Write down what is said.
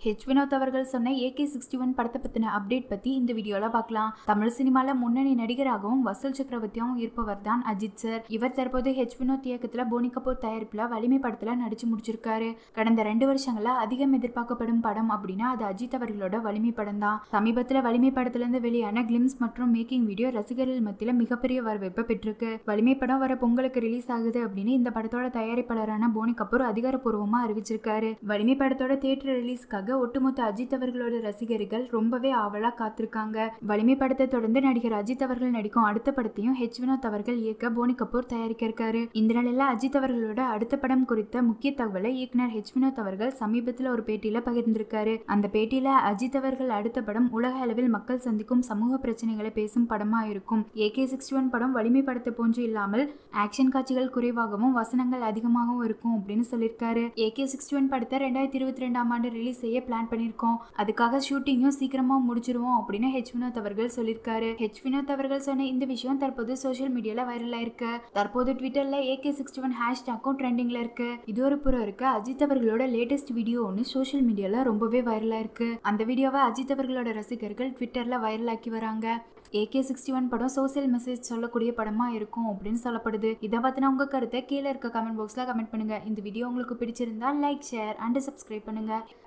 H Vinod அவர்கள் சொன்ன AK sixty one படத்தை பற்றின அப்டேட் பற்றி இந்த வீடியோவில் பார்க்கலாம் தமிழ் சினிமாவில் முன்னணி நடிகராகவும் வசூல் சக்கரவர்த்தியாகவும் இருப்பவர் தான் அஜித் சார் இவர் தற்போது ஹெச் வினோத் இயக்கத்தில் போனி கபூர் தயாரிப்பில் வலிமை படத்தில் நடிச்சு முடிச்சிருக்காரு கடந்த ரெண்டு வருஷங்களா அதிகம் எதிர்பார்க்கப்படும் படம் அப்படின்னா அது அஜித் அவர்களோட வலிமை படம் தான் சமீபத்தில் வலிமை படத்திலிருந்து வெளியான கிளிம்ஸ் மற்றும் மேக்கிங் வீடியோ ரசிகர்கள் மத்தியில் மிகப்பெரிய வரவேற்பை பெற்றிருக்கு வலிமை படம் வர பொங்கலுக்கு ரிலீஸ் ஆகுது அப்படின்னு இந்த படத்தோட தயாரிப்பாளரான போனி கபூர் அதிகாரப்பூர்வமா அறிவிச்சிருக்காரு வலிமை படத்தோட தியேட்டர் ரிலீஸ்க்காக ஒட்டுமொத்த அஜித் அவர்களோட ரசிகர்கள் ரொம்பவே ஆவலா காத்திருக்காங்க வலிமை படத்தை தொடர்ந்து நடிகர் அஜித் அவர்கள் நடிக்கும் அடுத்த படத்தையும் ஹெச் வினோத் அவர்கள் இயக்க போனி கபூர் தயாரிக்க இருக்காரு இந்த நிலையில அஜித் அவர்களோட அடுத்த படம் குறித்த முக்கிய தகவலை இயக்குனர் ஹெச் வினோத் அவர்கள் சமீபத்தில் ஒரு பேட்டியில பகிர்ந்திருக்காரு அந்த பேட்டியில அஜித் அவர்கள் அடுத்த படம் உலக அளவில் மக்கள் சந்திக்கும் சமூக பிரச்சனைகளை பேசும் படமா இருக்கும் ஏகே சிக்ஸ்டி ஒன் படம் வலிமை படத்தை போன்று இல்லாமல் ஆக்ஷன் காட்சிகள் குறைவாகவும் வசனங்கள் அதிகமாகவும் இருக்கும் அப்படின்னு சொல்லியிருக்காரு ஏகே சிக்ஸ்டி ஒன் படத்தை ரெண்டாயிரத்தி இருபத்தி ரெண்டாம் ஆண்டு ரிலீஸ் செய்ய பிளான் பண்ணியிருக்கோம் அதுக்காக ஷூட்டிங்கும் சீக்கிரமா முடிச்சிருவோம் அப்படின்னு ஹெச் வினோத் அவர்கள் சொல்லியிருக்காரு ஹெச் வினோத் அவர்கள் சொன்ன இந்த விஷயம் தற்போது சோஷியல் மீடியால வைரலா இருக்கு தற்போது ட்விட்டர்ல ஏகே சிக்ஸ்டி ஒன் ஹேஷ்டாக்கும் ட்ரெண்டிங்ல இருக்கு இது ஒரு புறம் இருக்கு அஜித் அவர்களோட லேட்டஸ்ட் வீடியோ ஒன்று சோஷியல் மீடியால ரொம்பவே வைரலா இருக்கு அந்த வீடியோவை அஜித் அவர்களோட ரசிகர்கள் ட்விட்டர்ல வைரலாக்கி வராங்க ஏகே சிக்ஸ்டி ஒன் படம் சோசியல் மெசேஜ் சொல்லக்கூடிய படமா இருக்கும் அப்படின்னு சொல்லப்படுது இதை பத்தின உங்க கருத்தை கீழே இருக்க கமெண்ட் பாக்ஸ்ல கமெண்ட் பண்ணுங்க இந்த வீடியோ உங்களுக்கு பிடிச்சிருந்தா லைக் ஷேர் அண்ட் சப்ஸ்கிரைப் பண்ணுங்க